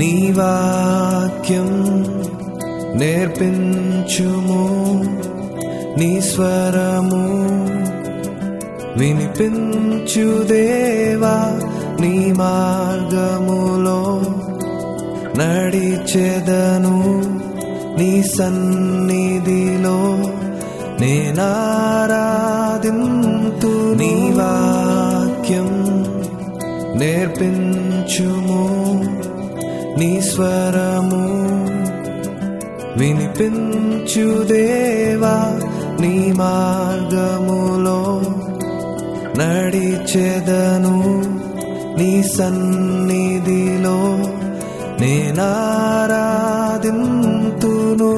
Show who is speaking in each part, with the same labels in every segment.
Speaker 1: నీ వాక్యం నేర్పించుము నీ స్వరము వినిపించు దేవా నీ మార్గములో నడిచెదను నీ సన్నిధిలో నేనారాధింతు నీ వాక్యం నేర్పించుము నీ స్వరము వినిపించు దేవా నీ మార్గములో నడిచెదను నీ సన్నిధిలో నేనారాధింతును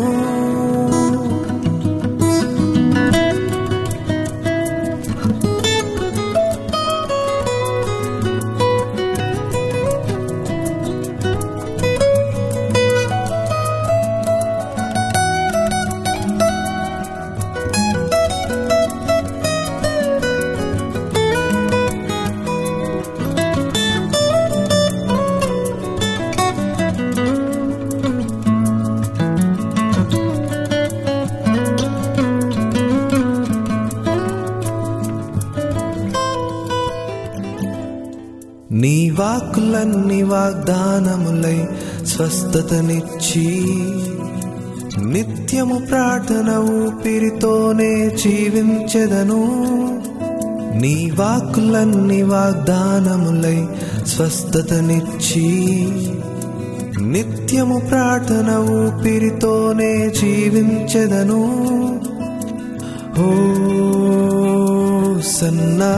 Speaker 1: నీ వాక్కులన్నీ వాగ్దానములై స్వస్థతనిచ్చి నిత్యము ప్రార్థన ఊపిరితోనే జీవించెదను నీ వాక్కులన్నీ వాగ్దానములై స్వస్థతనిచ్చి నిత్యము ప్రార్థన ఊపిరితోనే జీవించెదను ఓ సన్నా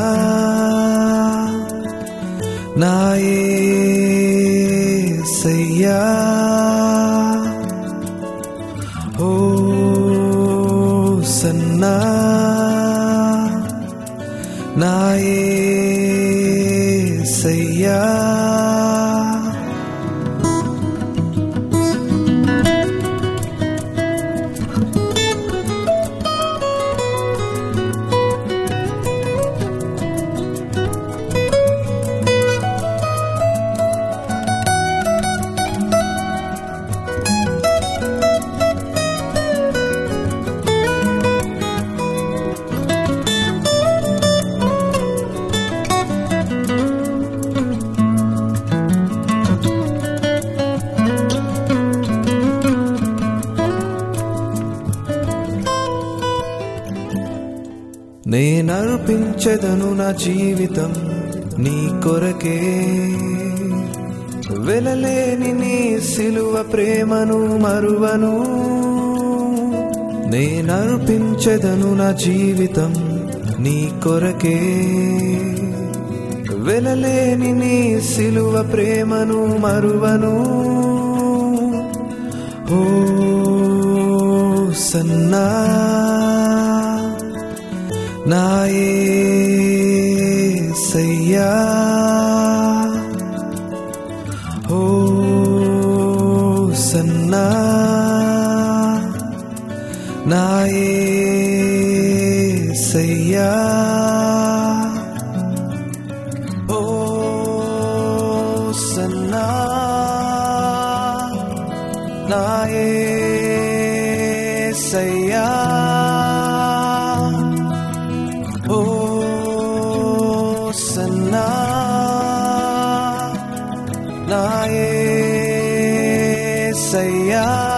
Speaker 1: నాయసయ్యా ఓ సన్నా నాయసయ్యా నేనర్పించదను నా జీవితం నీ కొరకే వెలలేని నీ సిలువ ప్రేమను మరువను నేనర్పించదను నా జీవితం నీ కొరకే వెలలేని నీ సిలువ ప్రేమను మరువను ఓ సన్నా నాయసయ్యా ఓ సన్నా నాయసయ్యా ఓ సన్నా నాయసయ్యా ఓ సన్నా నాయసయ్యా